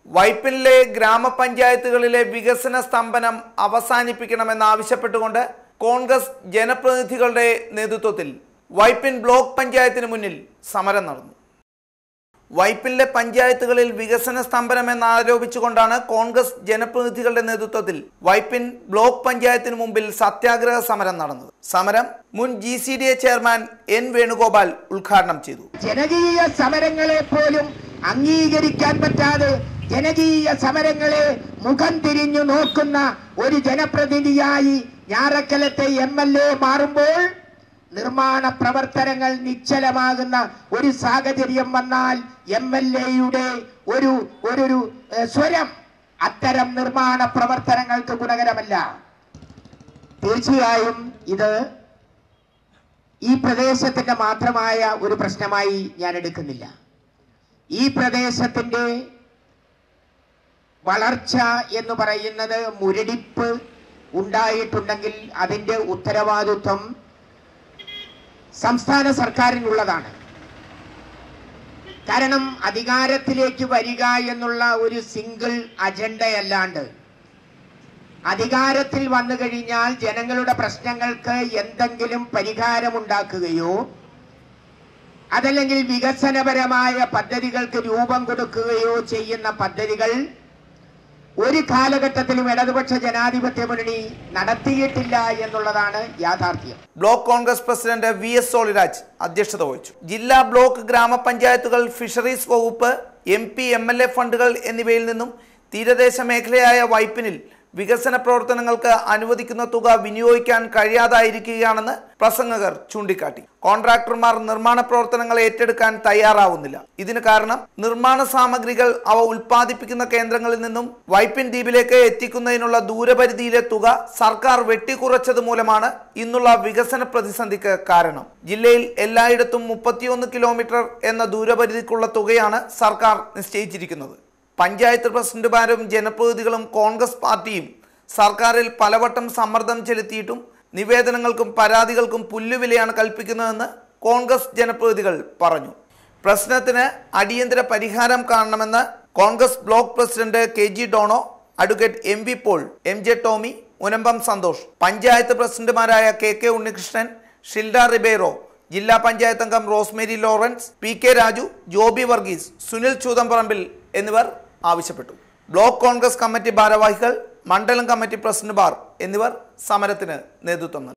വൈപ്പിനിലെ ഗ്രാമപഞ്ചായത്തുകളിലെ വികസന സ്തംഭനം അവസാനിപ്പിക്കണമെന്നാവശ്യപ്പെട്ടുകൊണ്ട് കോൺഗ്രസ് ജനപ്രതിനിധികളുടെ നേതൃത്വത്തിൽ വൈപ്പിൻ ബ്ലോക്ക് പഞ്ചായത്തിന് മുന്നിൽ സമരം നടന്നു വൈപ്പിനിലെ പഞ്ചായത്തുകളിൽ വികസന സ്തംഭനം എന്നാരോപിച്ചുകൊണ്ടാണ് കോൺഗ്രസ് ജനപ്രതിനിധികളുടെ നേതൃത്വത്തിൽ വൈപ്പിൻ ബ്ലോക്ക് പഞ്ചായത്തിന് മുമ്പിൽ സത്യാഗ്രഹ സമരം നടന്നത് സമരം മുൻ G C D A chairman N Venugopal ഉദ്ഘാടനം ചെയ്തു ജനകീയ സമരങ്ങളെ പോലും അംഗീകരിക്കാൻ പറ്റാതെ ജനകീയ സമരങ്ങളെ മുഖം തിരിഞ്ഞു നോക്കുന്ന ഒരു ജനപ്രതിനിധിയായി ഞാറക്കലത്തെ എം എൽ എ മാറുമ്പോൾ നിർമ്മാണ പ്രവർത്തനങ്ങൾ നിശ്ചലമാകുന്ന ഒരു സാഹചര്യം വന്നാൽ എം എൽ എയുടെ ഒരു ഒരു ഏഹ്, സ്വരം അത്തരം നിർമ്മാണ പ്രവർത്തനങ്ങൾക്ക് ഗുണകരമല്ല തീർച്ചയായും ഇത് ഈ പ്രദേശത്തിന്റെ മാത്രമായ ഒരു പ്രശ്നമായി ഞാൻ എടുക്കുന്നില്ല ഈ പ്രദേശത്തിന്റെ വളർച്ച എന്ന് പറയുന്നത് മുരടിപ്പ് ഉണ്ടായിട്ടുണ്ടെങ്കിൽ അതിന്റെ ഉത്തരവാദിത്വം സംസ്ഥാന സർക്കാരിനുള്ളതാണ് കാരണം അധികാരത്തിലേക്ക് വരിക എന്നുള്ള ഒരു സിംഗിൾ അജണ്ടയല്ലാണ്ട് അധികാരത്തിൽ വന്നു കഴിഞ്ഞാൽ ജനങ്ങളുടെ പ്രശ്നങ്ങൾക്ക് എന്തെങ്കിലും പരിഹാരമുണ്ടാക്കുകയോ അതല്ലെങ്കിൽ വികസനപരമായ പദ്ധതികൾക്ക് രൂപം കൊടുക്കുകയോ ചെയ്യുന്ന പദ്ധതികൾ ഒരു കാലഘട്ടത്തിലും ഇടതുപക്ഷ ജനാധിപത്യ മുന്നണി നടത്തിയിട്ടില്ല എന്നുള്ളതാണ് യാഥാർത്ഥ്യം block Congress president V S Soliraj അധ്യക്ഷത വഹിച്ചു ജില്ലാ ബ്ലോക്ക് ഗ്രാമപഞ്ചായത്തുകൾ ഫിഷറീസ് വകുപ്പ് M P M L A ഫണ്ടുകൾ എന്നിവയിൽ നിന്നും തീരദേശ മേഖലയായ വൈപ്പിനിൽ വികസന പ്രവർത്തനങ്ങൾക്ക് അനുവദിക്കുന്ന തുക വിനിയോഗിക്കാൻ കഴിയാതായിരിക്കുകയാണെന്ന് പ്രസംഗകർ ചൂണ്ടിക്കാട്ടി കോൺട്രാക്ടർമാർ നിർമ്മാണ പ്രവർത്തനങ്ങൾ ഏറ്റെടുക്കാൻ തയ്യാറാവുന്നില്ല ഇതിന് കാരണം നിർമ്മാണ സാമഗ്രികൾ അവ ഉൽപ്പാദിപ്പിക്കുന്ന കേന്ദ്രങ്ങളിൽ നിന്നും വൈപ്പിൻ ദ്വീപിലേക്ക് എത്തിക്കുന്നതിനുള്ള ദൂരപരിധിയിലെ തുക സർക്കാർ വെട്ടിക്കുറച്ചത് മൂലമാണ് ഇന്നുള്ള വികസന പ്രതിസന്ധിക്ക് കാരണം ജില്ലയിൽ എല്ലായിടത്തും മുപ്പത്തിയൊന്ന് കിലോമീറ്റർ എന്ന ദൂരപരിധിക്കുള്ള തുകയാണ് സർക്കാർ നിശ്ചയിച്ചിരിക്കുന്നത് പഞ്ചായത്ത് പ്രസിഡന്റുമാരും ജനപ്രതിനിധികളും കോൺഗ്രസ് പാർട്ടിയും സർക്കാരിൽ പലവട്ടം സമ്മർദ്ദം ചെലുത്തിയിട്ടും നിവേദനങ്ങൾക്കും പരാതികൾക്കും പുല്ലുവിലയാണ് കൽപ്പിക്കുന്നതെന്ന് കോൺഗ്രസ് ജനപ്രതിനിധികൾ പറഞ്ഞു പ്രശ്നത്തിന് അടിയന്തര പരിഹാരം കാണണമെന്ന് Congress block president K G Dono advocate M V Paul M J Tomy Munambam Santhosh panchayat പ്രസിഡന്റുമാരായ കെ കെ ഉണ്ണികൃഷ്ണൻ ഷിൽഡ റിബേറോ ജില്ലാ പഞ്ചായത്ത് അംഗം റോസ്മേരി ലോറൻസ് പി കെ രാജു ജോബി വർഗീസ് സുനിൽ ചൂതമ്പറമ്പിൽ എന്നിവർ ആവശ്യപ്പെട്ടു ബ്ലോക്ക് കോൺഗ്രസ് കമ്മിറ്റി ഭാരവാഹികൾ മണ്ഡലം കമ്മിറ്റി പ്രസിഡന്റുമാർ എന്നിവർ സമരത്തിന് നേതൃത്വം നൽകി